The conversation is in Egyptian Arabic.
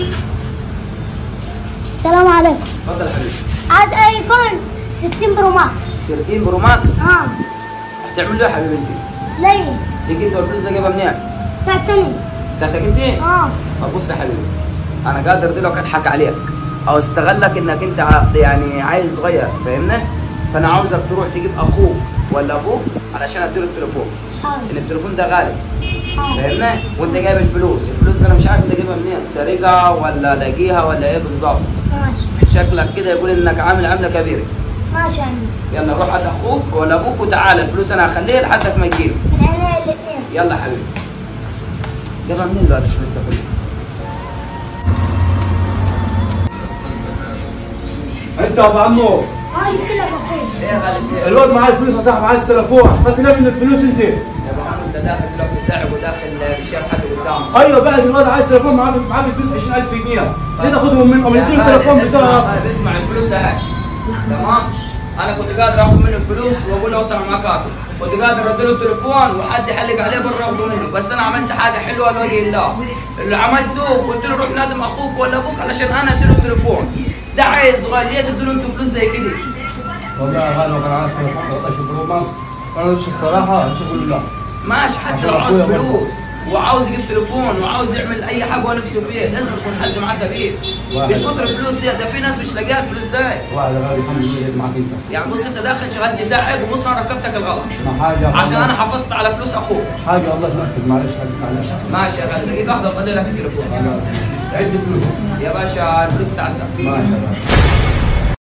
السلام عليكم اتفضل يا حبيبي عايز ايفون 60 برو ماكس 16 برو ماكس اه هتعمل له إيه يا حبيبي انت؟ ليه تيجي انت والفلوس دي جايبها منين؟ تعتني بتاعتك انت؟ اه طب بص يا حبيبي انا قادر دلوقتي اضحك عليك او استغلك انك انت ع- يعني عيل صغير فاهمني؟ فانا عاوزك تروح تجيب اخوك ولا ابوك علشان اديله التليفون حاضر ان التليفون ده غالي حاضر فاهمني؟ وانت جايب الفلوس، الفلوس دي انا مش عارف انت جايبها منين، سرقه ولا لاقيها ولا ايه بالظبط؟ ماشي شكلك كده يقول انك عامل عمله كبيره. ماشي يا عمي يلا روح هات اخوك ولا ابوك وتعالى الفلوس انا هخليها لحدك ما تجيب. من عينيا الاثنين يلا حبيبي. جايبها منين دلوقتي الفلوس ده كله؟ انت يا ابو عمو اه جبت لك اخوي ايه يا غالب ايه؟ الواد معاه الفلوس يا صاحبي عايز تليفون خدت ليه من الفلوس انت يا ابو عم انت داخل دلوقتي ساعب وداخل بالشارع حد قدامك. ايوه بقى الواد عايز تليفون معاه معاه الفلوس 20000 جنيه ليه تاخدهم منهم يا نديله غالب التليفون اسمع بتاعه غالب اسمع الفلوس اهي. تمام؟ انا كنت قادر اخذ منه الفلوس واقول له اوسع معاك اكل. كنت قادر اديله التليفون وحد يحلق عليه برا اخذه منه بس انا عملت حاجه حلوه لوجه الله. اللي عملته قلت له روح نادم اخوك ولا ابوك علشان انا اديله التليفون. ده عيل صغير ليه تديله انتوا فلوس زي كده؟ والله يا غالي كان عايز تليفون 13 برو ماكس انا مش الصراحه مش اقول له لا ماشي حتى عشان لو عاوز أخويا برضه. فلوس وعاوز يجيب تليفون وعاوز يعمل اي حاجه هو نفسه فيها لازم يكون حد معاه كبير واحد. مش كتر فلوس يا ده في ناس مش لاقيها الفلوس ده واحد يا غالي الحمد لله جيت معاك انت يعني بص انت داخل شغال تزعج وبص انا ركبتك الغلط ما حاجه عشان انا حافظت على فلوس اخوك حاجه الله تنفذ معلش حاجه معلش ماشي يا غالي دقيقه واحده اخلي لك التليفون خلاص عد فلوسك يا باشا الفلوس تعدى ماشي يا غالي